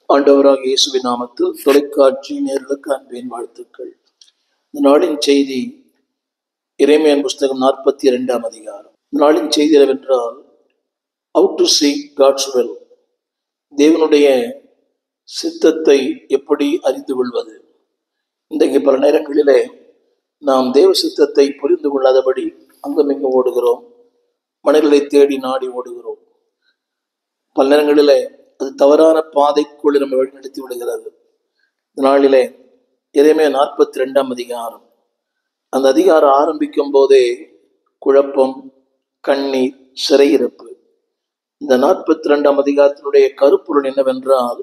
ஆண்டவராக இயேசுவின் நாமத்தில் தொலைக்காட்சி நேர்களுக்கு அன்பின் வாழ்த்துக்கள் இந்த நாளின் செய்தி இறைமையன் புஸ்தகம் நாற்பத்தி இரண்டாம் அதிகாரம் இந்த நாளின் செய்தி என்னவென்றால் out to see God's will தேவனுடைய சித்தத்தை எப்படி அறிந்து கொள்வது இன்றைக்கு பல நேரங்களிலே நாம் தேவ சித்தத்தை புரிந்து கொள்ளாதபடி அங்குமிங்கு ஓடுகிறோம் மனிதர்களை தேடி நாடி ஓடுகிறோம் பல நேரங்களிலே அது தவறான பாதைக்குள் நம்ம வழிநடத்தி விடுகிறது இந்த நாளிலே இறைமே நாற்பத்தி ரெண்டாம் அதிகாரம் அந்த அதிகாரம் ஆரம்பிக்கும் போதே குழப்பம் கண்ணீர் சிறையிருப்பு இந்த நாற்பத்தி ரெண்டாம் அதிகாரத்தினுடைய கருப்பொருள் என்னவென்றால்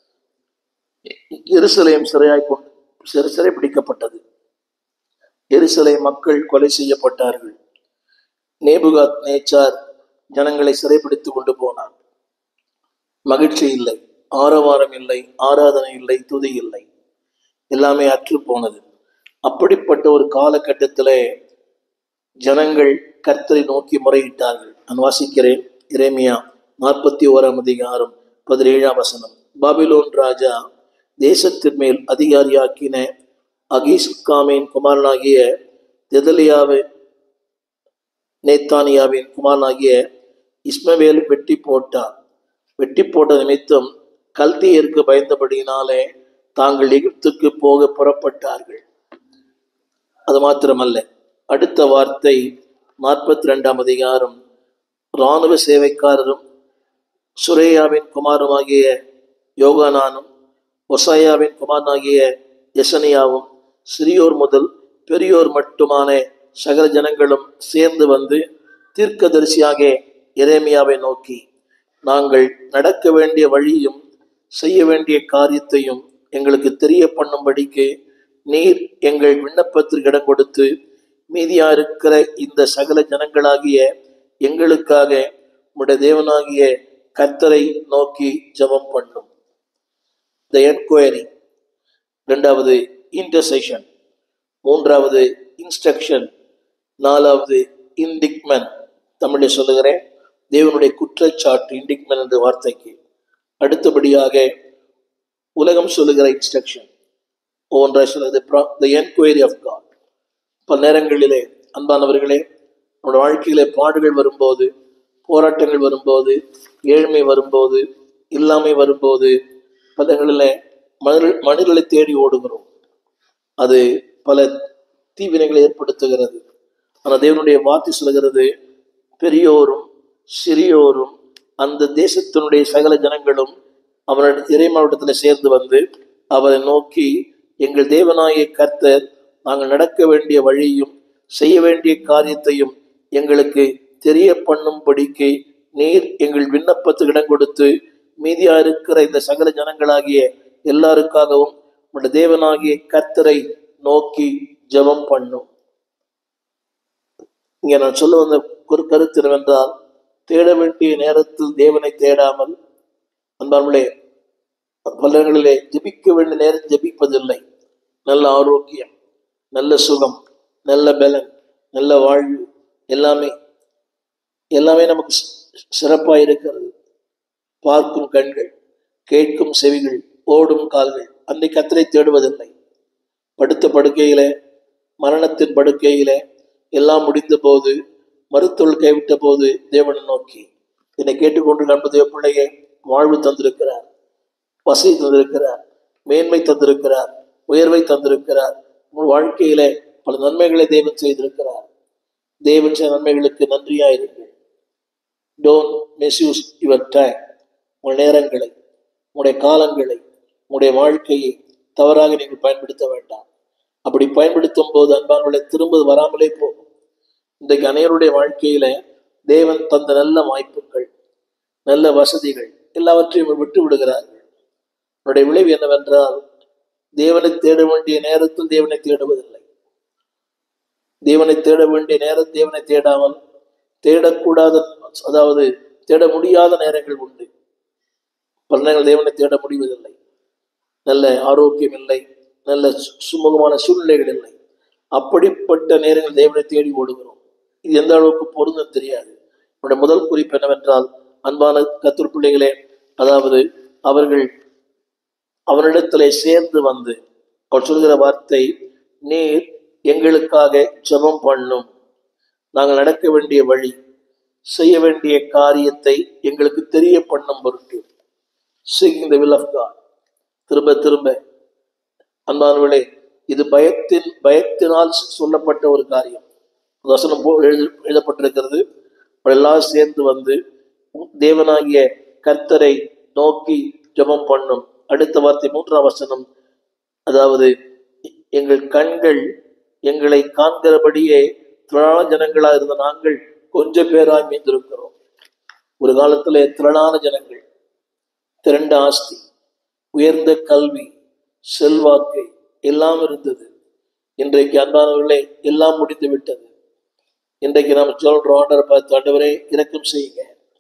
எருசலேம் சிறையாய் கொண்டு சிறை சிறை பிடிக்கப்பட்டது எருசலை மக்கள் கொலை செய்யப்பட்டார்கள் நேபுகாத் நேச்சார் ஜனங்களை சிறைப்பிடித்து கொண்டு போனார் மகிழ்ச்சி இல்லை ஆரவாரம் இல்லை ஆராதனை இல்லை துதி இல்லை எல்லாமே அற்று போனது அப்படிப்பட்ட ஒரு காலகட்டத்திலே ஜனங்கள் கர்த்தரை நோக்கி முறையிட்டார்கள் நான் வாசிக்கிறேன் இறைமையா நாற்பத்தி ஓராம் அதிகாரம் பதினேழாம் வசனம் பாபிலோன் ராஜா தேசத்தின் மேல் அதிகாரியாக்கின அகீஸ்காமின் குமாரனாகிய தெதலியாவை நேத்தானியாவின் குமாரனாகிய இஸ்மவேல் வெட்டி போட்டான் வெட்டி போட்ட நிமித்தம் கல்தியருக்கு பயந்தபடியினாலே தாங்கள் எகிப்துக்கு போக புறப்பட்டார்கள் அது மாத்திரமல்ல அடுத்த வார்த்தை நாற்பத்தி ரெண்டாம் அதிகாரம் இராணுவ சேவைக்காரரும் சுரேயாவின் குமாரமாகிய யோகானானும் ஒசாயாவின் குமாரனாகிய எசனியாவும் சிறியோர் முதல் பெரியோர் மட்டுமான சகல ஜனங்களும் சேர்ந்து வந்து தீர்க்கதரிசியாக எரேமியாவை நோக்கி நாங்கள் நடக்க வேண்டிய வழியும் செய்ய வேண்டிய காரியத்தையும் எங்களுக்கு தெரிய பண்ணும்படிக்கு நீர் எங்கள் விண்ணப்பத்திற்கு இடம் கொடுத்து மீதியா இருக்கிற இந்த சகல ஜனங்களாகிய எங்களுக்காக உடைய தேவனாகிய கர்த்தரை நோக்கி ஜெபம் பண்ணும் த என்கொயரி ரெண்டாவது இன்டர்செஷன் மூன்றாவது இன்ஸ்ட்ரக்ஷன் நாலாவது இண்டிக்மென் தமிழில் சொல்லுகிறேன் தேவனுடைய குற்றச்சாட்டு இண்டிக்மென் என்ற வார்த்தைக்கு அடுத்தபடியாக உலகம் சொல்லுகிற இன்ஸ்ட்ரக்ஷன் ஒவ்வொன்றாக சொல்லுது த என்கொயரி ஆஃப் காட் பல நேரங்களிலே அன்பானவர்களே நம்முடைய வாழ்க்கையிலே பாடுகள் வரும்போது போராட்டங்கள் வரும்போது ஏழ்மை வரும்போது இல்லாமை வரும்போது பலங்களில் மனித மனிதர்களை தேடி ஓடுகிறோம் அது பல தீவினைகளை ஏற்படுத்துகிறது ஆனால் தேவனுடைய வார்த்தை சொல்கிறது பெரியோரும் சிறியோரும் அந்த தேசத்தினுடைய சகல ஜனங்களும் அவனுடைய இறைமாவட்டத்தில் சேர்ந்து வந்து அவரை நோக்கி எங்கள் தேவனாகிய கர்த்தர் நாங்கள் நடக்க வேண்டிய வழியும் செய்ய வேண்டிய காரியத்தையும் எங்களுக்கு தெரிய பண்ணும்படிக்கு நீர் எங்கள் விண்ணப்பத்துக்கு இடம் கொடுத்து மீதியா இருக்கிற இந்த சகல ஜனங்களாகிய எல்லாருக்காகவும் உடைய தேவனாகிய கர்த்தரை நோக்கி ஜெபம் பண்ணும் இங்க நான் சொல்ல வந்த ஒரு கருத்து என்னவென்றால் தேட வேண்டிய நேரத்தில் தேவனை தேடாமல் அன்பார்களே பலர்களிலே ஜெபிக்க வேண்டிய நேரம் ஜெபிப்பதில்லை நல்ல ஆரோக்கியம் நல்ல சுகம் நல்ல பலன் நல்ல வாழ்வு எல்லாமே எல்லாமே நமக்கு சிறப்பாக இருக்கிறது பார்க்கும் கண்கள் கேட்கும் செவிகள் ஓடும் கால்கள் அன்னை கத்தரை தேடுவதில்லை படுத்த படுக்கையில மரணத்தின் படுக்கையில எல்லாம் முடிந்த போது மருத்துவர்கள் கைவிட்ட போது தேவனை நோக்கி என்னை கேட்டுக்கொண்டு நண்பதே பிள்ளையே வாழ்வு தந்திருக்கிறார் வசதி தந்திருக்கிறார் மேன்மை தந்திருக்கிறார் உயர்வை தந்திருக்கிறார் உங்கள் வாழ்க்கையில பல நன்மைகளை தேவன் செய்திருக்கிறார் தேவன் செய்த நன்மைகளுக்கு நன்றியாயிருங்கள் டோன்ட் மிஸ்யூஸ் யுவர் டைம் உங்கள் நேரங்களை உங்களுடைய காலங்களை உங்களுடைய வாழ்க்கையை தவறாக நீங்கள் பயன்படுத்த வேண்டாம் அப்படி பயன்படுத்தும் போது அன்பானவர்களை திரும்ப வராமலே போகும் இன்றைக்கு அனைவருடைய வாழ்க்கையில தேவன் தந்த நல்ல வாய்ப்புகள் நல்ல வசதிகள் எல்லாவற்றையும் விட்டு விடுகிறார்கள் அவருடைய விளைவு என்னவென்றால் தேவனை தேட வேண்டிய நேரத்தில் தேவனை தேடுவதில்லை தேவனை தேட வேண்டிய நேரம் தேவனை தேடாமல் தேடக்கூடாத அதாவது தேட முடியாத நேரங்கள் உண்டு பல நேரங்கள் தேவனை தேட முடிவதில்லை நல்ல ஆரோக்கியம் இல்லை நல்ல சுமூகமான சூழ்நிலைகள் இல்லை அப்படிப்பட்ட நேரங்கள் தேவனை தேடி ஓடுகிறோம் இது எந்த அளவுக்கு பொருந்தும் தெரியாது என்னுடைய முதல் குறிப்பு என்னவென்றால் அன்பான கத்தூர் பிள்ளைகளே அதாவது அவர்கள் அவனிடத்திலே சேர்ந்து வந்து அவர் சொல்கிற வார்த்தை நீர் எங்களுக்காக ஜெபம் பண்ணும் நாங்கள் நடக்க வேண்டிய வழி செய்ய வேண்டிய காரியத்தை எங்களுக்கு தெரிய பண்ணும் பொருட்டு seeking the will of God திரும்ப திரும்ப அன்பானவர்களே இது பயத்தின் பயத்தினால் சொல்லப்பட்ட ஒரு காரியம் வசனம் போ எழுதி எழுதப்பட்டிருக்கிறது அவர்கள் எல்லாம் சேர்ந்து வந்து தேவனாகிய கர்த்தரை நோக்கி ஜெபம் பண்ணும் அடுத்த வார்த்தை மூன்றாம் வசனம் அதாவது எங்கள் கண்கள் எங்களை காண்கிறபடியே திரளான ஜனங்களா இருந்த நாங்கள் கொஞ்சம் பேராய் மீந்திருக்கிறோம் ஒரு காலத்துல திரளான ஜனங்கள் திரண்ட ஆஸ்தி உயர்ந்த கல்வி செல்வாக்கு எல்லாம் இருந்தது இன்றைக்கு அன்பானவர்களே எல்லாம் முடிந்து விட்டது இன்றைக்கு நாம் சொல்றோம் ஆண்டரை பார்த்து ஆண்டவரே இறக்கம் செய்யுங்க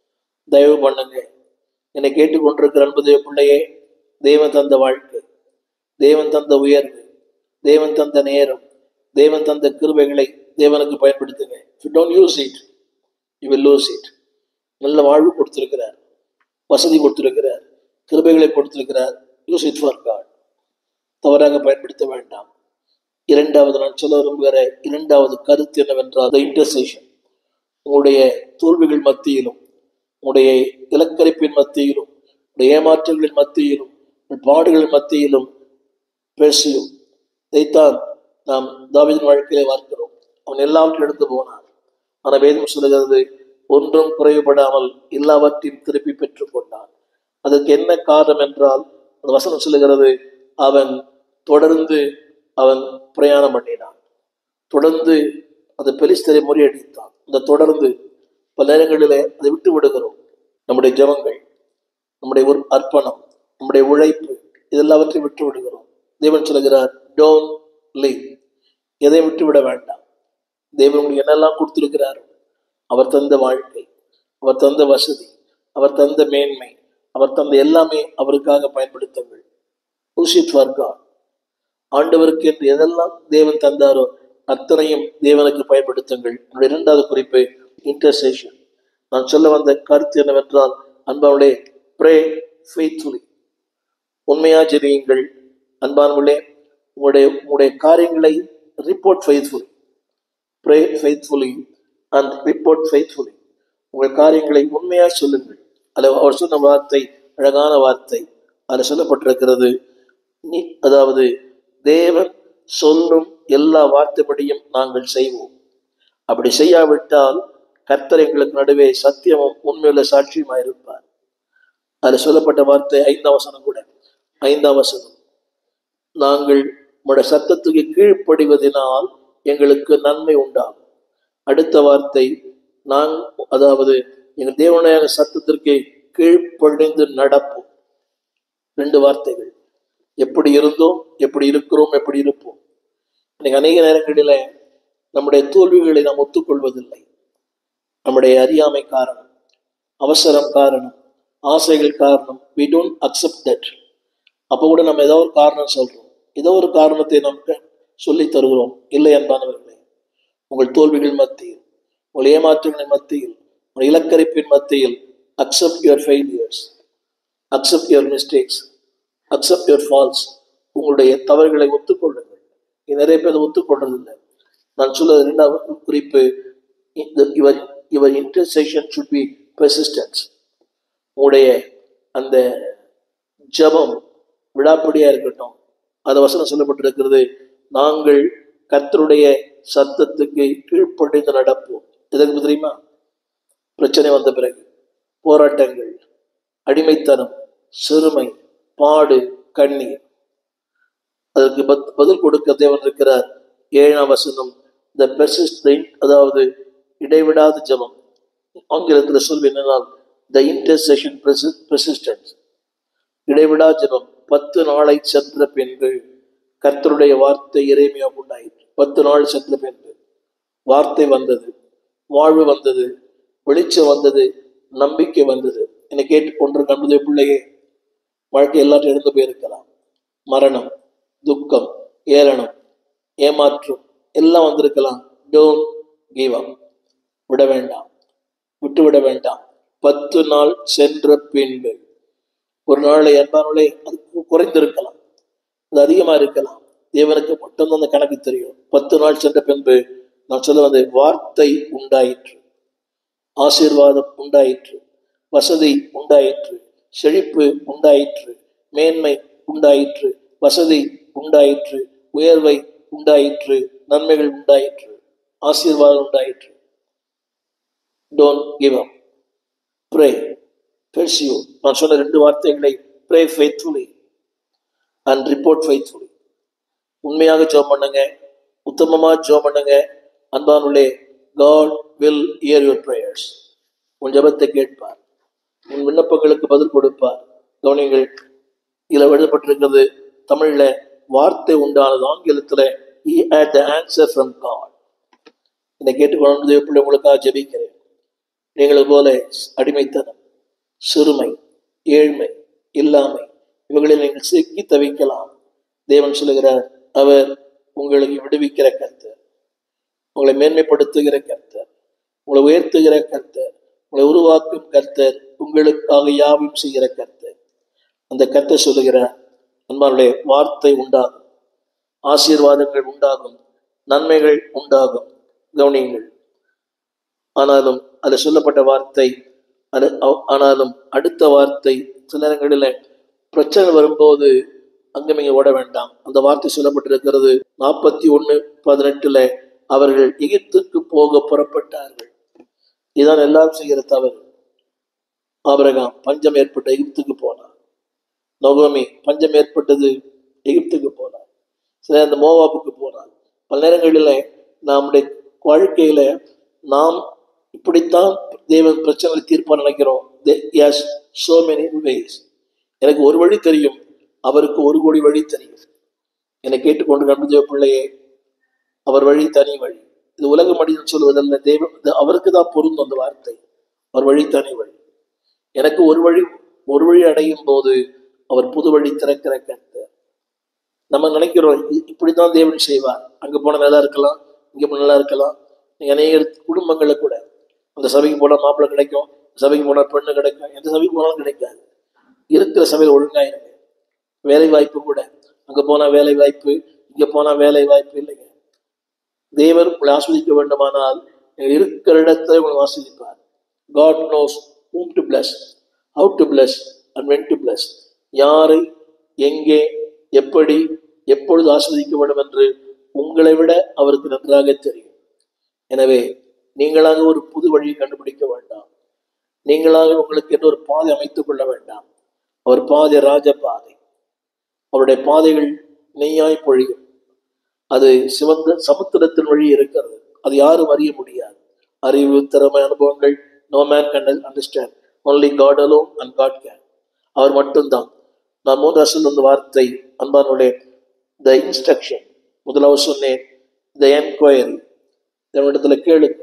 தயவு பண்ணுங்க என்னை கேட்டுக்கொண்டிருக்கிற அன்பு தேவ பிள்ளையே தேவன் தந்த வாழ்க்கை தேவன் தந்த உயர்வு தேவன் தந்த நேரம் தேவன் தந்த கிருபைகளை தேவனுக்கு பயன்படுத்துங்க you don't use it you will lose it நல்ல வாழ்வு கொடுத்திருக்கிறார் வசதி கொடுத்திருக்கிறார் கிருபைகளை கொடுத்திருக்கிறார் யூஸ் இட் ஃபார் காட் தவறாக பயன்படுத்த வேண்டாம் இரண்டாவது நான் சொல்ல விரும்புகிற இரண்டாவது கருத்து என்னவென்றால் இன்டர்சேஷன் உங்களுடைய தோல்விகள் மத்தியிலும் உங்களுடைய இலக்கரிப்பின் மத்தியிலும் உங்களுடைய ஏமாற்றங்களின் மத்தியிலும் உங்கள் பாடுகளின் மத்தியிலும் பேசியும் இதைத்தான் நாம் தாவீதின் வாழ்க்கையிலே பார்க்கிறோம் அவன் எல்லாவற்றிலும் எடுத்து போனான் ஆனால் வேதம் சொல்லுகிறது ஒன்றும் குறைவுபடாமல் எல்லாவற்றையும் திருப்பி பெற்றுக் கொண்டான் அதற்கு என்ன காரணம் என்றால் அந்த வசனம் சொல்லுகிறது அவன் தொடர்ந்து அவன் பிரயாணம் பண்ணினான் தொடர்ந்து அந்த பெலிஸ்தரை முறியடித்தான் இந்த தொடர்ந்து பல நேரங்களிலே அதை விட்டு விடுகிறோம் நம்முடைய ஜெபங்கள் நம்முடைய ஒரு அர்ப்பணம் நம்முடைய உழைப்பு இதெல்லாவற்றையும் விட்டு விடுகிறோம் தேவன் சொல்லுகிறார் டோன் லீவ் எதை விட்டு விட வேண்டாம் தேவன் உங்களுக்கு என்னெல்லாம் கொடுத்திருக்கிறார் அவர் தந்த வாழ்க்கை அவர் தந்த வசதி அவர் தந்த மேன்மை அவர் தந்த எல்லாமே அவருக்காக பயன்படுத்துங்கள் யூஸ் இட் ஃபார் காட் ஆண்டவருக்கு என்று எதெல்லாம் தேவன் தந்தாரோ அத்தனையும் தேவனுக்கு பயன்படுத்துங்கள் என்னுடைய இரண்டாவது குறிப்பு இன்டர்சேஷன் நான் சொல்ல வந்த கருத்து என்னவென்றால் அன்பாவளே ப்ரே ஃபெய்த்ஃபுல்லி உண்மையா ஜெபியுங்கள் அன்பானவர்களே உங்களுடைய உங்களுடைய காரியங்களை report faithfully pray faithfully and report faithfully உங்கள் காரியங்களை உண்மையா சொல்லுங்கள் அதில் அவர் சொன்ன வார்த்தை அழகான வார்த்தை அதில் சொல்லப்பட்டிருக்கிறது நீ அதாவது தேவன் சொல்லும் எல்லா வார்த்தைப்படியும் நாங்கள் செய்வோம் அப்படி செய்யாவிட்டால் கர்த்தர் எங்களுக்கு நடுவே சத்தியமும் உண்மையுள்ள சாட்சியுமா இருப்பார் அதில் சொல்லப்பட்ட வார்த்தை ஐந்தாம் வசனம் கூட ஐந்தாம் வசனம் நாங்கள் உங்களுடைய சத்தத்துக்கு கீழ்ப்படிவதனால் எங்களுக்கு நன்மை உண்டாகும் அடுத்த வார்த்தை நான் அதாவது எங்கள் தேவனுடைய சத்தத்திற்கு கீழ்ப்படிந்து நடப்போம் ரெண்டு வார்த்தைகள் எப்படி இருந்தோம் எப்படி இருக்கிறோம் எப்படி இருப்போம் இன்னைக்கு அநேக நேரங்களில் நம்முடைய தோல்விகளை நாம் ஒத்துக்கொள்வதில்லை நம்முடைய அறியாமை காரணம் அவசரம் காரணம் ஆசைகள் காரணம் வி டோன்ட் அக்செப்ட் தட் அப்போ கூட நம்ம ஏதோ ஒரு காரணம் சொல்றோம் ஏதோ ஒரு காரணத்தை நமக்கு சொல்லி தருகிறோம் இல்லை அன்பானவர்களே உங்கள் தோல்விகள் மத்தியில் உங்கள் ஏமாற்றங்களின் மத்தியில் உங்கள் இலக்கரிப்பின் மத்தியில் accept your failures accept your mistakes accept your falls உங்களுடைய தவறுகளை ஒத்துக்கொள்ளுங்கள் இது நிறைய பேர் ஒத்துக்கொள்றதில்லை நான் சொல்ல இரண்டாவது குறிப்பு your your intercession should be persistence உங்களுடைய அந்த ஜெபம் விடாப்பிடியா இருக்கட்டும் அந்த வசனம் சொல்லப்பட்டிருக்கிறது நாங்கள் கர்த்தருடைய சத்தத்துக்கு கீழ்ப்படிந்து நடப்போம் எதற்கு தெரியுமா பிரச்சனை வந்த பிறகு போராட்டங்கள் அடிமைத்தனம் சிறுமை பாடு கண்ணீர் அதற்கு பத்- பதில் கொடுக்க தேவன் இருக்கிறார் ஏழாம் வசனம் த பெர்சிஸ்ட் அதாவது இடைவிடாத ஜெபம் ஆங்கிலத்தில் சொல்வி என்னன்னால் த இன்டர்செஷன் பெர்சிஸ்டன்ஸ் இடைவிடா ஜெபம் பத்து நாளை சென்ற பின்பு கர்த்தருடைய வார்த்தை இறைமையா உண்டாயிற்று பத்து நாள் சென்ற பின்பு வார்த்தை வந்தது வாழ்வு வந்தது வெளிச்சம் வந்தது நம்பிக்கை வந்தது என்னை கேட்டு கொண்டு கண்டதே பிள்ளையே வாழ்க்கை எல்லாத்தையும் இழந்து போயிருக்கலாம் மரணம் துக்கம் ஏளனம் ஏமாற்றம் எல்லாம் வந்திருக்கலாம் டோன்ட் கிவ் அப் விட வேண்டாம் விட்டு விட வேண்டாம் பத்து நாள் சென்ற பின்பு ஒரு நாளை அன்பானவர்களே அது குறைந்திருக்கலாம் அது அதிகமா இருக்கலாம் தேவனுக்கு மட்டும்தான் அந்த கணக்கு தெரியும் பத்து நாள் சென்ற பின்பு நான் சொல்ல வந்த வார்த்தை உண்டாயிற்று ஆசீர்வாதம் உண்டாயிற்று வசதி உண்டாயிற்று செழிப்பு உண்டாயிற்று மேன்மை உண்டாயிற்று வசதி உண்டாயிற்று உயர்வை உண்டாயிற்று நன்மைகள் உண்டாயிற்று ஆசீர்வாதம் உண்டாயிற்று don't give up pray pursue நான் சொன்ன ரெண்டு வார்த்தைகளை pray faithfully and report faithfully உண்மையாக ஜோம் பண்ணுங்க உத்தமமா ஜோம் பண்ணுங்க அன்பானுள்ளே God will hear your prayers உன் ஜெபத்தை கேட்பார் உன் விண்ணப்பங்களுக்கு பதில் கொடுப்பார் கவனிங்கள் இதில் எழுதப்பட்டிருக்கிறது தமிழ்ல வார்த்தை உண்டானது ஆங்கிலத்தில் he had the answer from God என்னை கேட்டுக்கொண்டு தேவப்பிள்ளை உங்களுக்காக ஜெபிக்கிறேன் நீங்கள் போல அடிமைத்தனம் சிறுமை ஏழ்மை இல்லாமை இவைகளில் நீங்கள் சிக்கி தவிக்கலாம் தேவன் சொல்லுகிறார் அவர் உங்களுக்கு விடுவிக்கிற கர்த்தர் உங்களை மேன்மைப்படுத்துகிற கர்த்தர் உங்களை உயர்த்துகிற கர்த்தர் உங்களை உருவாக்கும் கர்த்தர் உங்களுக்காக யாவும் செய்கிற கர்த்தர் அந்த கர்த்தர் சொல்லுகிறார் அன்பானுடைய வார்த்தை உண்டாகும் ஆசீர்வாதங்கள் உண்டாகும் நன்மைகள் உண்டாகும் கவனியுங்கள் ஆனாலும் அதில் சொல்லப்பட்ட வார்த்தை அது அவ்- ஆனாலும் அடுத்த வார்த்தை சில நேரங்களில் பிரச்சனை வரும்போது அங்கமிங்க ஓட வேண்டாம் அந்த வார்த்தை சொல்லப்பட்டிருக்கிறது நாற்பத்தி ஒன்று பதினெட்டுல அவர்கள் எகிப்துக்கு போக புறப்பட்டார்கள் இதான் எல்லாரும் செய்கிற தவறு ஆபிரகாம் பஞ்சம் ஏற்பட்ட எகிப்துக்கு போனார் நொகோமி பஞ்சம் ஏற்பட்டது எகிப்துக்கு போனார் சில அந்த மோவாப்புக்கு போனார் பல நேரங்களில் நம்முடைய வாழ்க்கையில நாம் இப்படித்தான் தேவன் பிரச்சனை தீர்ப்பா நினைக்கிறோம் எஸ் so many ways எனக்கு ஒரு வழி தெரியும் அவருக்கு ஒரு கோடி வழி தெரியும் என்னை கேட்டுக்கொண்டு கண்டு பிள்ளையே அவர் வழி தனி வழி இது உலக மனிதன் சொல்வதல்ல தேவன் இது அவருக்கு தான் பொருந்தும் அந்த வார்த்தை அவர் வழி தனி வழி எனக்கு ஒரு வழி ஒரு வழி அடையும் போது அவர் புது வழி திறக்கிற கர்த்தர் நம்ம நினைக்கிறோம் இ- இப்படித்தான் தேவன் செய்வார் அங்க போனா நல்லா இருக்கலாம் இங்க போனா நல்லா இருக்கலாம் நீங்க அநேக குடும்பங்களை கூட அந்த சபைக்கு போனா மாப்பிள்ளை கிடைக்கும் சபைக்கு போனா பெண்ணு கிடைக்கும் எந்த சபைக்கு போனாலும் கிடைக்காது இருக்கிற சபையில் ஒழுங்காயிருங்க வேலை வாய்ப்பு கூட அங்க போனா வேலை வாய்ப்பு இங்க போனா வேலை வாய்ப்பு இல்லைங்க தேவர் உங்களை ஆஸ்வதிக்க வேண்டுமானால் நீங்கள் இருக்கிற இடத்தை உங்களை ஆஸ்வதிப்பார் God knows whom to bless how to bless and when to bless யாரை எங்கே எப்படி எப்பொழுது ஆஸ்வதிக்க வேண்டும் என்று உங்களை விட அவருக்கு நன்றாக தெரியும் எனவே நீங்களாக ஒரு புது வழியை கண்டுபிடிக்க வேண்டாம் நீங்களாக உங்களுக்கு என்று ஒரு பாதை அமைத்துக் கொள்ள வேண்டாம் அவர் பாதை ராஜ பாதை அவருடைய பாதைகள் நெய்யாய் பொழியும் அது சிவந்த சமுத்திரத்தின் வழி இருக்கிறது அது யாரும் அறிய முடியாது அறிவு திறமை அனுபவங்கள் no man can understand only God alone and God can அவர் மட்டும்தான் நான் மூன்று அசல் அந்த வார்த்தை அன்பானுடைய த இன்ஸ்ட்ரக்ஷன் முதலாவது சொன்னேன் த என்கொயரி தேவனிடத்துல கேளுங்க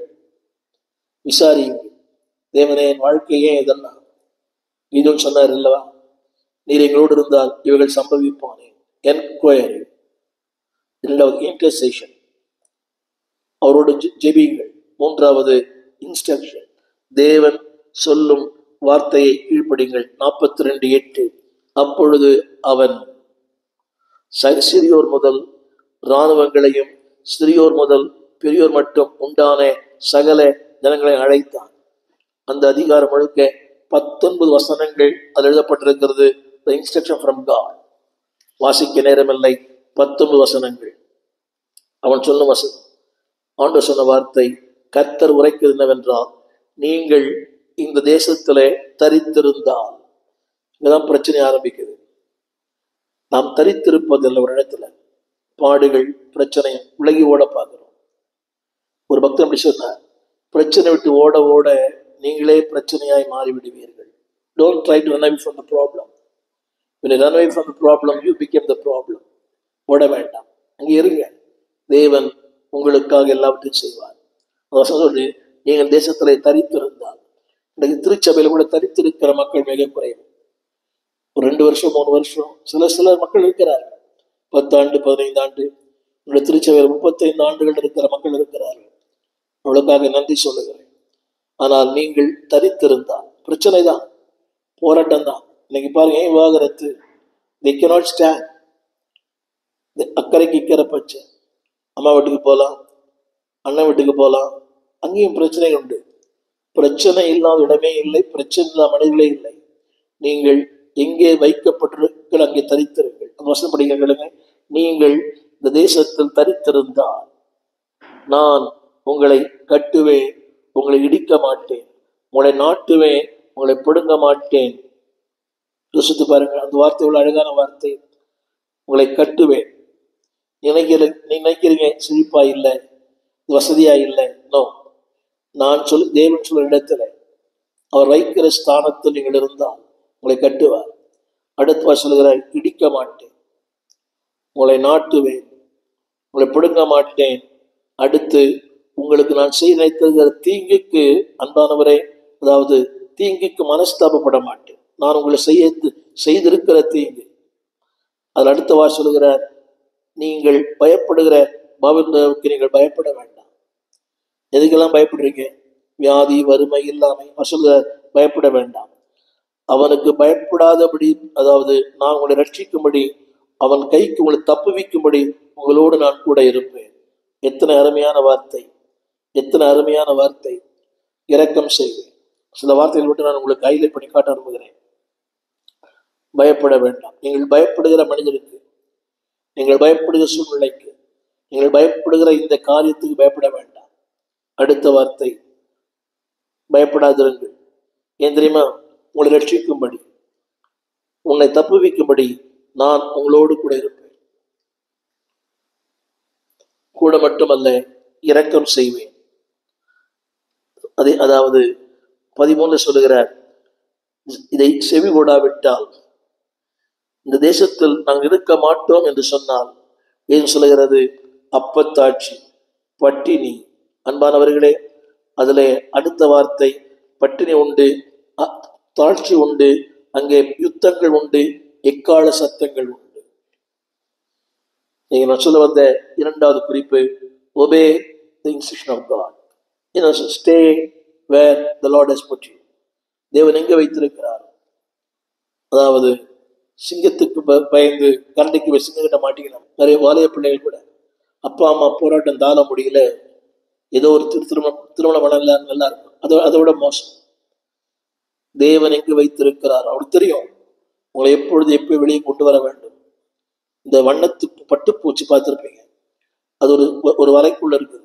விசாரியுங்க தேவனே என் வாழ்க்கையே இதெல்லாம் இதுவும் சொன்னார் இல்லவா நீர் எங்களோடு இருந்தால் இவைகள் சம்பவிப்பானே என்கொயரி இரண்டாவது இன்டர்செஷன் அவரோடு ஜெ- ஜெபியுங்கள் மூன்றாவது இன்ஸ்ட்ரக்ஷன் தேவன் சொல்லும் வார்த்தையை கீழ்ப்படிங்கள் நாற்பத்தி ரெண்டு எட்டு அப்பொழுது அவன் ச- சிறியோர் முதல் இராணுவங்களையும் சிறியோர் முதல் பெரியோர் மட்டும் உண்டான சகல ஜனங்களை அழைத்தான் அந்த அதிகாரம் முழுக்க பத்தொன்பது வசனங்கள் அதில் எழுதப்பட்டிருக்கிறது த இன்ஸ்ட்ரக்ஷன் ஃப்ரம் காட் வாசிக்க நேரமில்லை பத்தொன்பது வசனங்கள் அவன் சொல்லும் வசனம் ஆண்டு சொன்ன வார்த்தை கர்த்தர் உரைக்கிறது என்னவென்றால் நீங்கள் இந்த தேசத்திலே தரித்திருந்தால் இங்கதான் பிரச்சனை ஆரம்பிக்குது நாம் தரித்திருப்பதில்லை ஒரு இடத்துல பாடுகள் பிரச்சனை விலகி ஓட பார்க்கிறோம் ஒரு பக்தன் அப்படி சொன்னார் பிரச்சனை விட்டு ஓட ஓட நீங்களே பிரச்சனையாய் மாறிவிடுவீர்கள் don't try to run away from the problem when you run away from the problem you become the problem ஓட வேண்டாம் அங்கே இருங்க தேவன் உங்களுக்காக எல்லாவற்றையும் செய்வார் அந்த வசனம் சொல்லி நீங்கள் தேசத்திலே தரித்திருந்தால் இன்றைக்கு திருச்சபையில் கூட தரித்திருக்கிற மக்கள் மிக குறைவு ஒரு ரெண்டு வருஷம் மூணு வருஷம் சில சில மக்கள் இருக்கிறார்கள் பத்தாண்டு பதினைந்து ஆண்டு என்னுடைய திருச்சபையில் முப்பத்தைந்து ஆண்டுகள் இருக்கிற மக்கள் இருக்கிறார்கள் அவளுக்காக நன்றி சொல்லுகிறேன் ஆனால் நீங்கள் தரித்திருந்தால் பிரச்சனை தான் போராட்டம் தான் இன்னைக்கு பாருங்க ஏன் விவாகரத்து they cannot stand அக்கறைக்கு இக்கரை பச்சை அம்மா வீட்டுக்கு போகலாம் அண்ணன் வீட்டுக்கு போகலாம் அங்கேயும் பிரச்சனை உண்டு பிரச்சனை இல்லாத இடமே இல்லை பிரச்சனை இல்லாத மனிதர்களே இல்லை நீங்கள் எங்கே வைக்கப்பட்டிருக்கள் அங்கே தரித்திருங்கள் அந்த வசனம் படிக்கிறீங்க நீங்கள் இந்த தேசத்தில் தரித்திருந்தால் நான் உங்களை கட்டுவேன் உங்களை இடிக்க மாட்டேன் உங்களை நாட்டுவேன் உங்களை பிடுங்க மாட்டேன் யோசித்து பாருங்க அந்த வார்த்தை உள்ள அழகான வார்த்தை உங்களை கட்டுவேன் நினைக்கிற நினைக்கிறீங்க செழிப்பா இல்லை வசதியா இல்லை நோ நான் சொல் தேவன் சொல்ல இடத்துல அவர் வைக்கிற ஸ்தானத்தில் நீங்கள் இருந்தால் உங்களை கட்டுவார் அடுத்து சொல்கிறார் இடிக்க மாட்டேன் உங்களை நாட்டுவேன் உங்களை பிடுங்க மாட்டேன் அடுத்து உங்களுக்கு நான் செய்ய நினைத்திருக்கிற தீங்குக்கு அன்பானவரே அதாவது தீங்குக்கு மனஸ்தாபப்பட மாட்டேன் நான் உங்களை செய்ய செய்திருக்கிற தீங்கு அதில் அடுத்த வார் சொல்கிறார் நீங்கள் பயப்படுகிற பாவிந்தவுக்கு நீங்கள் பயப்பட வேண்டாம் எதுக்கெல்லாம் பயப்படுறீங்க வியாதி வறுமை இல்லாமை அவர் சொல்கிறார் பயப்பட வேண்டாம் அவனுக்கு பயப்படாதபடி அதாவது நான் உங்களை ரட்சிக்கும்படி அவன் கைக்கு உங்களை தப்புவிக்கும்படி உங்களோடு நான் கூட இருப்பேன் எத்தனை அருமையான வார்த்தை எத்தனை அருமையான வார்த்தை இரக்கம் செய்வேன் சில வார்த்தைகள் விட்டு நான் உங்களுக்கு ஹைலைட் பண்ணி காட்ட விரும்புகிறேன் பயப்பட வேண்டாம் நீங்கள் பயப்படுகிற மனிதருக்கு நீங்கள் பயப்படுகிற சூழ்நிலைக்கு நீங்கள் பயப்படுகிற இந்த காரியத்துக்கு பயப்பட வேண்டாம் அடுத்த வார்த்தை பயப்படாதிருங்கள் ஏன் தெரியுமா உங்களை ரட்சிக்கும்படி உன்னை தப்புவிக்கும்படி நான் உங்களோடு கூட இருப்பேன் கூட மட்டுமல்ல இரக்கம் செய்வேன் அதே அதாவது பதிமூணு சொல்லுகிறார் இதை செவி கொடாவிட்டால் இந்த தேசத்தில் நாங்கள் இருக்க மாட்டோம் என்று சொன்னால் ஏன் சொல்லுகிறது அப்பத்தாட்சி பட்டினி அன்பானவர்களே அதிலே அடுத்த வார்த்தை பட்டினி உண்டு அ- தாழ்ச்சி உண்டு அங்கே யுத்தங்கள் உண்டு எக்கால சத்தங்கள் உண்டு நீங்க நான் சொல்ல வந்த இரண்டாவது குறிப்பு obey the instruction of God stay where the Lord has put you தேவன் எங்க வைத்திருக்கிறார் அதாவது சிங்கத்துக்கு ப- பயந்து கரண்டிக்கு போய் சிங்கக்கிட்ட மாட்டிக்கலாம் நிறைய வாலிய பிள்ளைகள் கூட அப்பா அம்மா போராட்டம் தாழ முடியல ஏதோ ஒரு திரு திருமணம் திருமணம் பண்ணல நல்லா இருக்கும் அதை அதை விட மோசம் தேவன் எங்கு வைத்திருக்கிறார் அவருக்கு தெரியும் உங்களை எப்பொழுது எப்போ வெளியே கொண்டு வர வேண்டும் இந்த வண்ணத்து பட்டுப்பூச்சி பார்த்துருப்பீங்க அது ஒரு ஒரு வலைக்குள்ள இருக்குது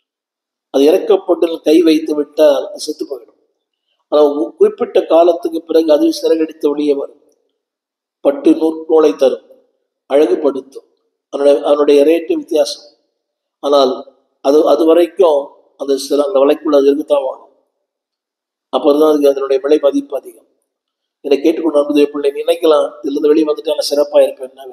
அது இறக்கப்பட்டு கை வைத்து விட்டால் அது செத்து போயிடும் ஆனால் ஒரு குறிப்பிட்ட காலத்துக்கு பிறகு அது சிறகடித்து வெளியே வரும் பட்டு நூற் நூலை தரும் அழகுபடுத்தும் அதனுடைய அதனுடைய ரேட்டு வித்தியாசம் ஆனால் அது அது வரைக்கும் அந்த சில அந்த வலைக்குள்ள அது இருக்கத்தான் வேணும் அப்போதான் அதுக்கு அதனுடைய விலை மதிப்பு அதிகம் இதை கேட்டுக்கொண்டு நம்புதே பிள்ளை நினைக்கலாம் இதிலிருந்து வெளியே வந்துட்டு நான் சிறப்பாக இருப்பேன்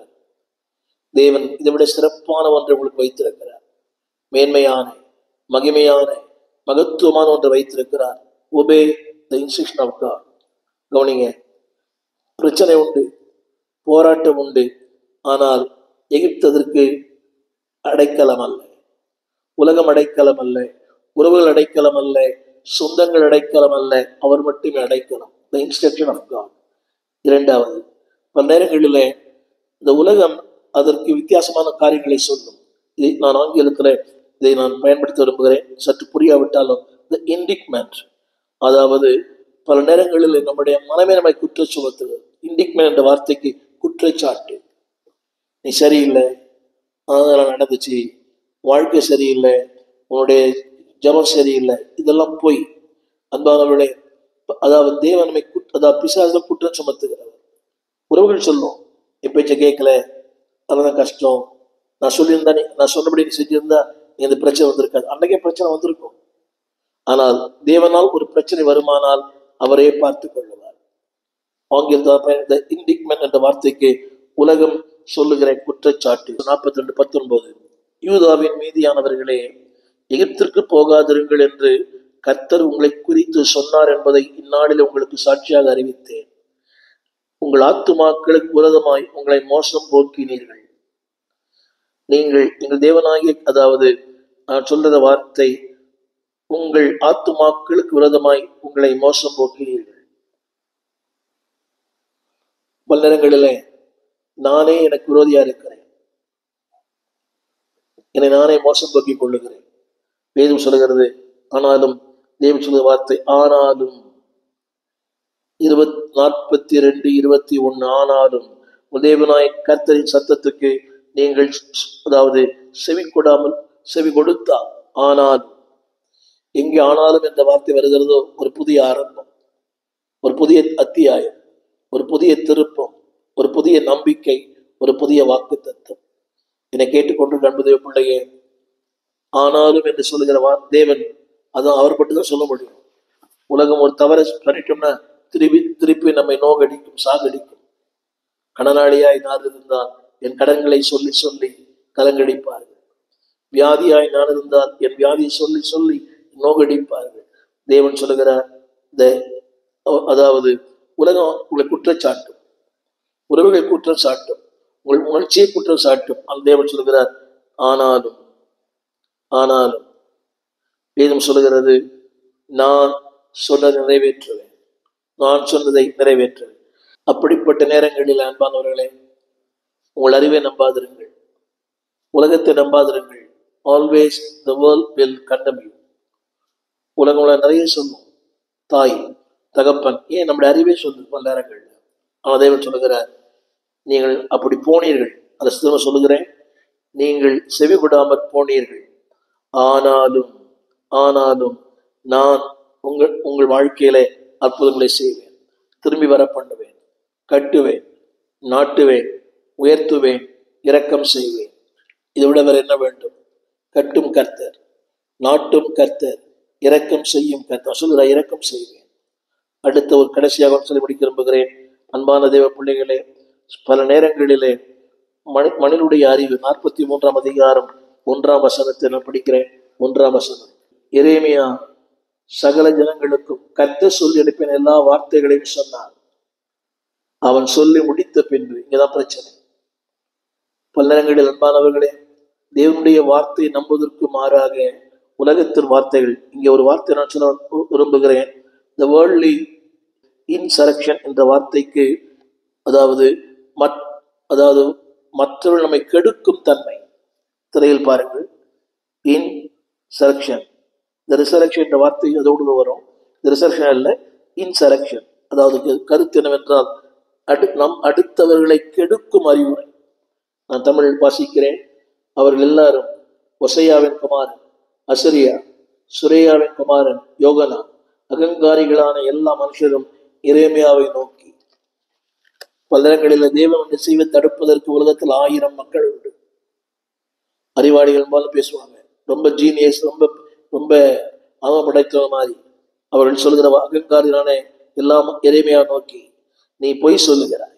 தேவன் இதை விட சிறப்பான ஒன்றை உங்களுக்கு வைத்திருக்கிறார் மேன்மையான மகிமையான மகத்துவமான ஒன்றை வைத்திருக்கிறார் obey the instruction of God கவனிங்க பிரச்சனை உண்டு போராட்டம் உண்டு ஆனால் எகிப்து அதற்கு அடைக்கலம் அல்ல உலகம் அடைக்கலம் அல்ல உறவுகள் அடைக்கலம் அல்ல சொந்தங்கள் அடைக்கலம் அல்ல அவர் மட்டுமே அடைக்கலம் த இன்ஸ்ட்ரக்ஷன் ஆஃப் காட் இரண்டாவது பல நேரங்களில் இந்த உலகம் அதற்கு வித்தியாசமான காரியங்களை சொல்லும் இதை நான் ஆங்கிலத்தில் இதை நான் பயன்படுத்த விரும்புகிறேன் சற்று புரியாவிட்டாலும் த இண்டிக்மெண்ட் அதாவது பல நேரங்களில் நம்முடைய மனமே நம்மை குற்றம் சுமத்துகிறது இண்டிக்மெண்ட் என்ற வார்த்தைக்கு குற்றச்சாட்டு நீ சரியில்லை அதெல்லாம் நடந்துச்சு வாழ்க்கை சரியில்லை உன்னுடைய ஜபம் சரியில்லை இதெல்லாம் பொய் அன்பானவர்களே அதாவது தேவன் நம்மை குற்ற அதாவது பிசாசம் குற்றம் சுமத்துகிறவர் உறவுகள் சொல்லும் என் பேச்ச கேட்கல அதெல்லாம் கஷ்டம் நான் சொல்லியிருந்தா நீ நான் சொன்னபடி நீ செஞ்சிருந்தா நீ இந்த பிரச்சனை வந்திருக்காது அன்னைக்கே பிரச்சனை வந்திருக்கும் ஆனால் தேவனால் ஒரு பிரச்சனை வருமானால் அவரே பார்த்து கொள்ளுவார் ஆங்கிலத்தில் இண்டிக்மெண்ட் என்ற வார்த்தைக்கு உலகம் சொல்லுகிற குற்றச்சாட்டு நாற்பத்தி ரெண்டு பத்தொன்பது யூதாவின் மீதியானவர்களே எகிப்திற்கு போகாதிருங்கள் என்று கர்த்தர் உங்களை குறித்து சொன்னார் என்பதை இந்நாளில் உங்களுக்கு சாட்சியாக அறிவித்தேன் உங்கள் ஆத்துமாக்களுக்கு விரதமாய் உங்களை மோசம் போக்கினீர்கள் நீங்கள் எங்கள் தேவனாகிய அதாவது நான் சொல்றத வார்த்தை உங்கள் ஆத்துமாக்களுக்கு விரதமாய் உங்களை மோசம் போக்கினீர்கள் பல நேரங்களிலே நானே எனக்கு விரோதியா இருக்கிறேன் என்னை நானே மோசம் போக்கிக் கொள்ளுகிறேன் வேதம் சொல்லுகிறது ஆனாலும் தேவன் சொல்லுகிற வார்த்தை ஆனாலும் இருபத் நாற்பத்தி ரெண்டு இருபத்தி ஒன்று ஆனாலும் உதயவனாய் கர்த்தரின் சத்தத்துக்கு நீங்கள் அதாவது செவி கொடாமல் செவி கொடுத்தா ஆனால் எங்கே ஆனாலும் என்ற வார்த்தை வருகிறதோ ஒரு புதிய ஆரம்பம் ஒரு புதிய அத்தியாயம் ஒரு புதிய திருப்பம் ஒரு புதிய நம்பிக்கை ஒரு புதிய வாக்கு தத்துவம் என்னை கேட்டுக்கொண்டு நண்பதே பிள்ளையே ஆனாலும் என்று சொல்லுகிற வா தேவன் அதான் அவர் மட்டும் தான் சொல்ல முடியும் உலகம் ஒரு தவறை பண்ணிட்டோம்னா திருப்பி திருப்பி நம்மை நோகடிக்கும் சாகடிக்கும் கடனாளியாய் நான் இருந்தால் என் கடன்களை சொல்லி சொல்லி கலங்கடிப்பார்கள் வியாதியாய் நான் இருந்தால் என் வியாதியை சொல்லி சொல்லி நோகடிப்பார்கள் தேவன் சொல்லுகிறார் இந்த அதாவது உலகம் உங்களை குற்றச்சாட்டும் உறவுகள் குற்றம் சாட்டும் உங்கள் உணர்ச்சியை குற்றம் சாட்டும் அந்த தேவன் சொல்லுகிறார் ஆனாலும் ஆனாலும் வேதம் சொல்லுகிறது நான் சொன்னதை நிறைவேற்றுவேன் நான் சொன்னதை நிறைவேற்றுவேன் அப்படிப்பட்ட நேரங்களில் அன்பானவர்களே உங்கள் அறிவை நம்பாதிருங்கள் உலகத்தை நம்பாதிருங்கள் always the world will condemn you உலகம் உங்களை நிறைய சொல்லும் தாய் தகப்பன் ஏன் நம்முடைய அறிவே சொல்லும் பல நேரங்கள் ஆனால் தேவன் சொல்லுகிறார் நீங்கள் அப்படி போனீர்கள் அந்த சித்தமாக சொல்லுகிறேன் நீங்கள் செவி கொடாமற் போனீர்கள் ஆனாலும் ஆனாலும் நான் உங்கள் உங்கள் வாழ்க்கையில அற்புதங்களை செய்வேன் திரும்பி வர பண்ணுவேன் கட்டுவேன் நாட்டுவேன் உயர்த்துவேன் இரக்கம் செய்வேன் இதை விட வேற என்ன வேண்டும் கட்டும் கர்த்தர் நாட்டும் கர்த்தர் இரக்கம் செய்யும் கர்த்தர் சொல்லுற இரக்கம் செய்வேன் அடுத்த ஒரு கடைசியாக சொல்லி முடிக்க விரும்புகிறேன் அன்பான தேவ பிள்ளைகளே பல நேரங்களிலே மனி மனிதனுடைய அறிவு நாற்பத்தி மூன்றாம் அதிகாரம் ஒன்றாம் வசனத்தை நான் படிக்கிறேன் ஒன்றாம் வசனம் எரேமியா சகல ஜனங்களுக்கும் கத்த சொல்லி அனுப்பின எல்லா வார்த்தைகளையும் சொன்னான் அவன் சொல்லி முடித்த பின்பு இங்கதான் பிரச்சனை பல நேரங்களில் அன்பானவர்களே தேவனுடைய வார்த்தையை நம்புவதற்கு மாறாக உலகத்தின் வார்த்தைகள் இங்கே ஒரு வார்த்தை நான் சொல்ல விரும்புகிறேன் த வேர்ல்ட்லி இன்சரக்ஷன் என்ற வார்த்தைக்கு அதாவது மத் அதாவது மற்றவர்கள் நம்மை கெடுக்கும் தன்மை திரையில் பாருங்கள் இன் செலக்ஷன் இந்த ரிசரக்ஷன் என்ற வார்த்தை அதோடு வரும் இந்த ரிசரக்ஷன் அல்ல இன்சரக்ஷன் அதாவது க- கருத்து என்னவென்றால் அடு நம் அடுத்தவர்களை கெடுக்கும் அறிவுரை நான் தமிழில் வாசிக்கிறேன் அவர்கள் எல்லாரும் ஒசையாவின் குமாரன் அசரியா சுரேயாவின் குமாரன் யோகனா அகங்காரிகளான எல்லா மனுஷரும் இறைமையாவை நோக்கி பல நேரங்களில் தேவன் வந்து செய்வ தடுப்பதற்கு உலகத்தில் ஆயிரம் மக்கள் உண்டு அறிவாளிகள் போல பேசுவாங்க ரொம்ப ஜீனியஸ் ரொம்ப ரொம்ப ஆர்வம் படைத்தவங்க மாதிரி அவர்கள் சொல்கிற அகங்காரிகளான எல்லாம் இறைமையா நோக்கி நீ பொய் சொல்லுகிறாய்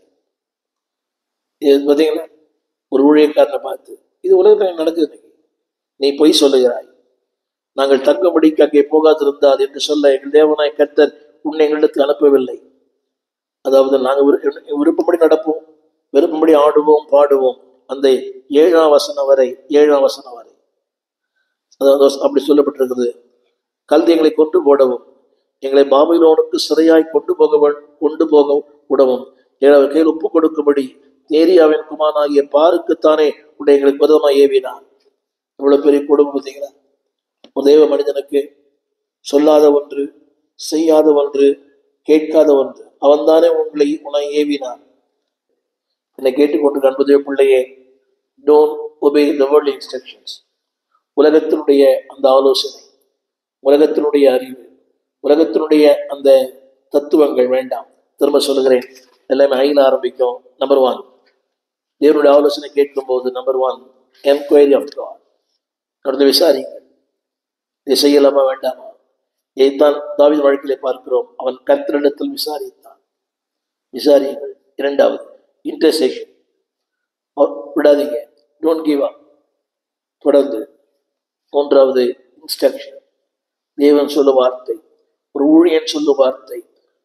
இது பார்த்தீங்களா ஒரு ஊழியக்காரனை பார்த்து இது உலகத்தில் நடக்குது இன்னைக்கு நீ பொய் சொல்லுகிறாய் நாங்கள் தங்கும்படிக்கு அங்கே போகாதிருந்தால் என்று சொல்ல எங்கள் தேவனாய் கர்த்தர் உன்னை எங்களிடத்தில் அனுப்பவில்லை அதாவது நாங்கள் விரு- விருப்பப்படி நடப்போம் விருப்பப்படி ஆடுவோம் பாடுவோம் அந்த ஏழாம் வசனம் வரை ஏழாம் வசனம் வரை அதாவது அப்படி சொல்லப்பட்டிருக்கிறது கல்வி எங்களை கொண்டு போடவும் எங்களை பாபிலோனுக்கு சிறையாய் கொண்டு போக வே- கொண்டு போக விடவும் எங்களை அவர் கையில் ஒப்பு கொடுக்கும்படி ஏரியாவின் குமாரனாகிய பாருக்குத்தானே உன்னை எங்களுக்கு விரோதமாக ஏவினான் இவ்வளவு பெரிய குடும்பம் பார்த்தீங்களா ஒரு தெய்வ மனிதனுக்கு சொல்லாத ஒன்று செய்யாத ஒன்று கேட்காத ஒன்று அவன்தானே உங்களை உன்னை ஏவினான் என்னை கேட்டுக்கொண்டு நண்பதே பிள்ளையே don't obey the world instructions உலகத்தினுடைய அந்த ஆலோசனை உலகத்தினுடைய அறிவு உலகத்தினுடைய அந்த தத்துவங்கள் வேண்டாம் திரும்ப சொல்லுகிறேன் எல்லாமே ஐயில் ஆரம்பிக்கும் நம்பர் ஒன் தேவனுடைய ஆலோசனை கேட்கும்போது number one enquiry of God தொடர்ந்து விசாரிங்கள் இதை செய்யலாமா வேண்டாமா இதைத்தான் தாவீது வழக்கிலே பார்க்கிறோம் அவன் கர்த்தரிடத்தில் விசாரித்தான் விசாரியுங்கள் இரண்டாவது இன்டர்செக்ஷன் விடாதீங்க டோன்ட் கிவ் அப் தொடர்ந்து மூன்றாவது இன்ஸ்ட்ரக்ஷன் தேவன் சொல்லும் வார்த்தை ஒரு ஊழியன் சொல்லும் வார்த்தை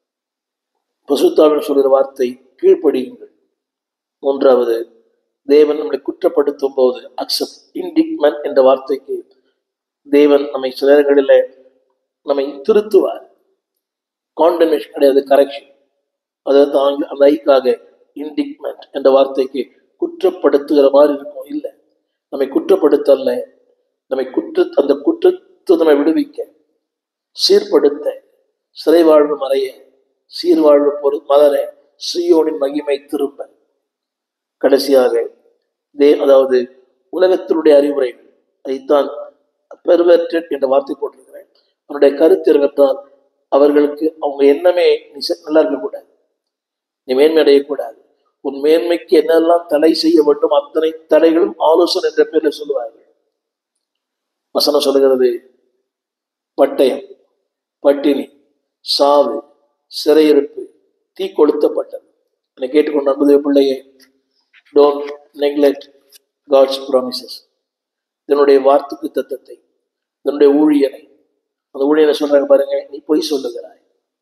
பசுத்தாவின் சொல்லுகிற வார்த்தை கீழ்ப்படியுங்கள் மூன்றாவது தேவன் நம்மளை குற்றப்படுத்தும் போது அக்செப்ட் இன்டிக்மெண்ட் என்ற வார்த்தைக்கு தேவன் நம்மை சில நேரங்களில் நம்மை திருத்துவார் காண்டனேஷன் கிடையாது கரெக்ஷன் அதாவது ஆங்க- அந்த ஐக்காக இன்டிக்மெண்ட் என்ற வார்த்தைக்கு குற்றப்படுத்துகிற மாதிரி இருக்கும் இல்லை நம்மை குற்றப்படுத்தல்ல நம்மை குற்ற அந்த குற்றத்தை நம்மை விடுவிக்க சீர்படுத்த சிறை வாழ்வு மறைய சீர்வாழ்வு பொரு மலர ஸ்ரீயோனின் மகிமை திரும்ப கடைசியாக தே அதாவது உலகத்தினுடைய அறிவுரைகள் அதைத்தான் பெர்வெர்டட் என்ற வார்த்தை போட்டிருக்கிறேன் அவனுடைய கருத்து என்னவென்றால் அவர்களுக்கு அவங்க எண்ணமே நீ செ- நல்லா இருக்கக்கூடாது நீ மேன்மை அடையக்கூடாது உன் மேன்மைக்கு என்னெல்லாம் தடை செய்ய வேண்டும் அத்தனை தடைகளும் ஆலோசனை என்ற பேரில் சொல்லுவார்கள் வசனம் சொல்லுகிறது பட்டயம் பட்டினி சாவு சிறையிருப்பு தீ கொளுத்தப்பட்டது என்னை கேட்டுக்கொண்டு அன்புதே பிள்ளையே டோன்ட் நெக்லெக்ட் காட்ஸ் ப்ராமிசஸ் இதனுடைய வார்த்தைக்கு தத்தத்தை இதனுடைய ஊழியனை அந்த ஊழியனை சொல்றாங்க பாருங்க நீ பொய் சொல்லுகிறாய்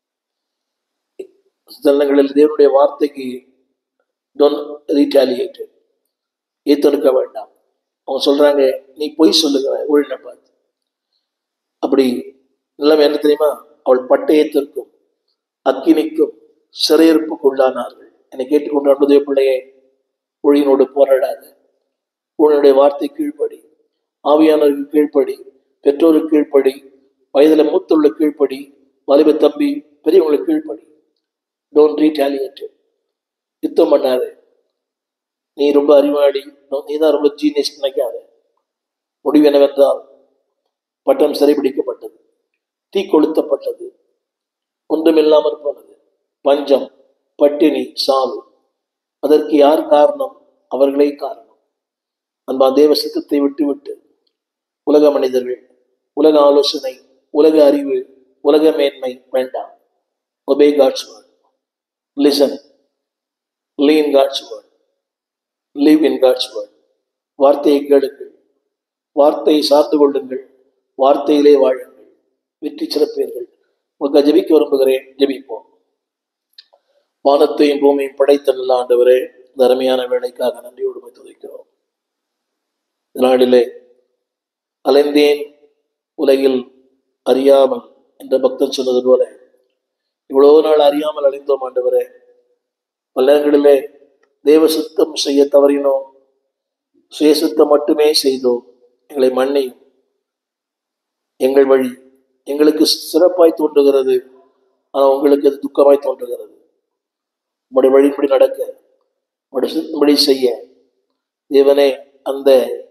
தருணங்களில் தேவனுடைய வார்த்தைக்கு டோன்ட் ரீட்டாலியேட் ஏத்தெடுக்க வேண்டாம் அவங்க சொல்றாங்க நீ பொய் சொல்லுகிறாய் ஊழியனை பார்த்து அப்படி நிலைமை என்ன தெரியுமா அவள் பட்டயத்திற்கும் அக்கினிக்கும் சிறையிருப்புக்கு உள்ளானார்கள் என்னை கேட்டுக்கொண்டு அன்புதே பிள்ளையே ஒழியினோடு போராடாது உன்னுடைய வார்த்தை கீழ்ப்படி ஆவியானவருக்கு கீழ்ப்படி பெற்றோருக்கு கீழ்ப்படி வயதில் மூத்துள்ள கீழ்ப்படி வாலிப தம்பி பெரியவங்களுக்கு கீழ்ப்படி டோன்ட் ரீட்டாலியேட் யுத்தம் பண்ணாது நீ ரொம்ப அறிவாளி நீ தான் ரொம்ப ஜீனியஸ் நினைக்காத முடிவு என்னவென்றால் பட்டம் சிறைபிடிக்கப்பட்டது தீ கொளுத்தப்பட்டது ஒன்றுமில்லாமல் போனது பஞ்சம் பட்டினி சாவு அதற்கு யார் காரணம் அவர்களே காரணம் அன்பா தேவ சித்தத்தை விட்டு விட்டு உலக மனிதர்கள் உலக ஆலோசனை உலக அறிவு உலக மேன்மை வேண்டாம் obey God's word listen lean God's word live in God's word வார்த்தையை கேளுங்கள் வார்த்தையை சார்ந்து கொள்ளுங்கள் வார்த்தையிலே வாழுங்கள் வெற்றி சிறப்பீர்கள் உங்களுக்கு ஜெபிக்க விரும்புகிறேன் ஜெபிப்போம் வானத்தையும் பூமியும் படைத்த நல்ல ஆண்டவரே இந்த அருமையான வேலைக்காக நன்றியோடு போய் துதைக்கிறோம் இந்த நாளிலே அலைந்தேன் உலகில் அறியாமல் என்ற பக்தன் சொன்னது போல இவ்வளவு நாள் அறியாமல் அழிந்தோம் ஆண்டவரே பல நேரங்களிலே தேவ சுத்தம் செய்ய தவறினோம் சுயசுத்தம் மட்டுமே செய்தோம் எங்களை மன்னியும் எங்கள் வழி எங்களுக்கு சிறப்பாய் தோன்றுகிறது ஆனால் உங்களுக்கு அது துக்கமாய் தோன்றுகிறது உங்களுடைய வழிபடி நடக்க உங்களுடைய சித்தப்படி செய்ய தேவனே அந்த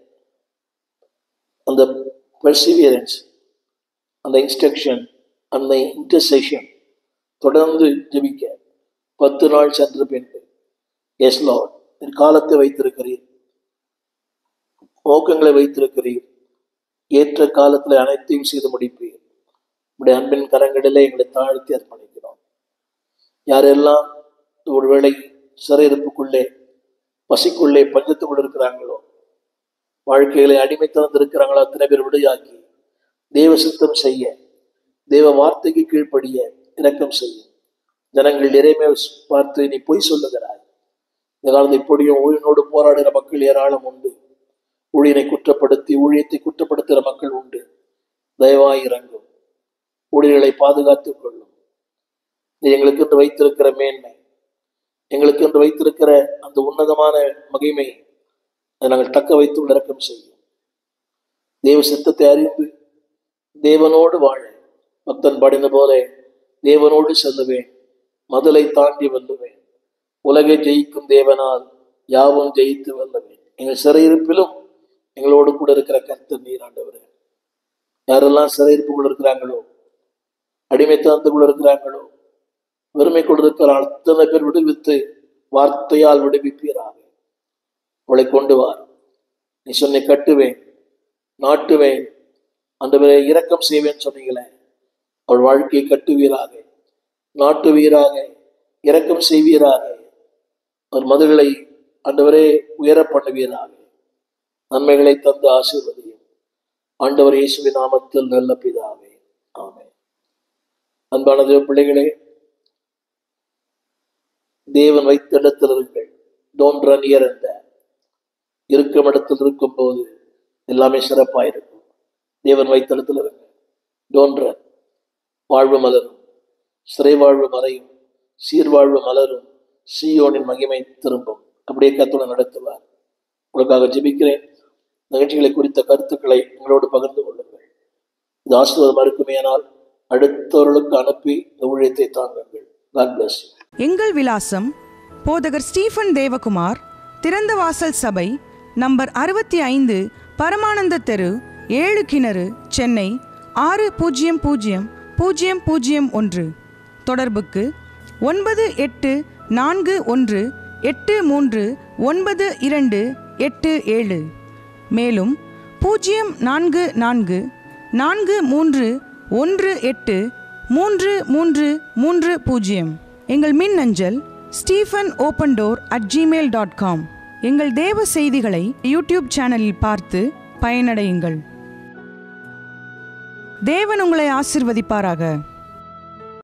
அந்த பெர்சிவியரன்ஸ் அந்த இன்ஸ்ட்ரக்ஷன் அந்த இன்டர்செஷன் தொடர்ந்து ஜெபிக்க பத்து நாள் சென்ற பின்பு எஸ் லார்ட் என் காலத்தை வைத்திருக்கிறீர் நோக்கங்களை வைத்திருக்கிறீர் ஏற்ற காலத்தில் அனைத்தையும் செய்து முடிப்பீர் உடைய அன்பின் கரங்களிலே எங்களை தாழ்த்தி அர்ப்பணிக்கிறோம் யாரெல்லாம் ஒருவேளை சிறையிருப்புக்குள்ளே பசிக்குள்ளே பஞ்சத்துக்குள்ள இருக்கிறாங்களோ வாழ்க்கையிலே அடிமைத்தனம் இருக்கிறாங்களோ அத்தனை பேர் விடையாக்கி தேவ சித்தம் செய்ய தேவ வார்த்தைக்கு கீழ்ப்படிய இரக்கம் செய்யும் ஜனங்கள் இறைமை பார்த்து நீ பொய் சொல்லுகிறாய் இந்த காலத்தில் இப்படியும் ஊழியனோடு போராடுகிற மக்கள் ஏராளம் உண்டு ஊழியனை குற்றப்படுத்தி ஊழியத்தை குற்றப்படுத்துகிற மக்கள் உண்டு தயவாய் இறங்கும் ஊழியர்களை பாதுகாத்துக் கொள்ளும் நீ எங்களுக்கு என்று வைத்திருக்கிற மேன்மை எங்களுக்கு என்று வைத்திருக்கிற அந்த உன்னதமான மகிமை அதை நாங்கள் தக்க வைத்து இறக்கம் செய்யும் தேவ சித்தத்தை அறிந்து தேவனோடு வாழ பக்தன் பாடின போல தேவனோடு செல்லுவேன் மதுளை தாண்டி வெல்லுவேன் உலகை ஜெயிக்கும் தேவனால் யாவும் ஜெயித்து வெல்லுவேன் எங்கள் சிறையிருப்பிலும் எங்களோடு கூட இருக்கிற கர்த்தர் நீராண்டவர் யாரெல்லாம் சிறையிருப்புக்குள்ள இருக்கிறாங்களோ அடிமைத்தனத்துக்குள்ள இருக்கிறாங்களோ வெறுமைக்குள்ள இருக்கிற அத்தனை பேர் விடுவித்து வார்த்தையால் விடுவிப்பீராக அவளை கொண்டு வார் நீ சொன்னை கட்டுவேன் நாட்டுவேன் அந்த இரக்கம் செய்வேன் சொன்னீங்களே அவள் வாழ்க்கையை கட்டுவீராக நாட்டுவீராக இரக்கம் செய்வீராக அவர் மதுகளை ஆண்டவரே உயர பண்ணுவீராக நன்மைகளை தந்து ஆசீர்வதியும் ஆண்டவர் இயேசுவின் நாமத்தில் நல்ல பிதாவே ஆமே அன்பானது பிள்ளைகளே தேவன் வைத்த இடத்தில் இருங்கள் டோன்ட் ரன் இயர் என்ற இருக்கும் இடத்தில் இருக்கும் போது எல்லாமே சிறப்பாக இருக்கும் தேவன் வைத்த இடத்தில் இருங்க டோன்ட் ரன் வாழ்வு மலரும் சிறை வாழ்வு மறையும் சீர்வாழ்வு மலரும் சியோனின் மகிமை திரும்பும் அப்படியே கத்துடன் நடத்துவார் உங்களுக்காக ஜெபிக்கிறேன் நிகழ்ச்சிகளை குறித்த கருத்துக்களை உங்களோடு பகிர்ந்து கொள்ளுங்கள் இது ஆசீர்வாதமாக இருக்குமேயானால் அடுத்தவர்களுக்கு அனுப்பி இந்த ஊழியத்தை தாங்குங்கள் காட் பிளஸ் எங்கள் விலாசம் போதகர் ஸ்டீஃபன் தேவகுமார் திறந்த வாசல் சபை நம்பர் அறுபத்தி ஐந்து பரமானந்த தெரு ஏழு கிணறு சென்னை ஆறு பூஜ்ஜியம் பூஜ்ஜியம் பூஜ்ஜியம் பூஜ்ஜியம் ஒன்று தொடர்புக்கு ஒன்பது எட்டு நான்கு ஒன்று எட்டு மூன்று ஒன்பது இரண்டு எட்டு ஏழு மேலும் பூஜ்ஜியம் நான்கு நான்கு நான்கு மூன்று ஒன்று எட்டு மூன்று மூன்று மூன்று பூஜ்ஜியம் எங்கள் மின் அஞ்சல் Stephen open door at Gmail dot com எங்கள் தேவ செய்திகளை யூடியூப் சேனலில் பார்த்து பயனடையுங்கள் தேவன் உங்களை ஆசிர்வதிப்பாராக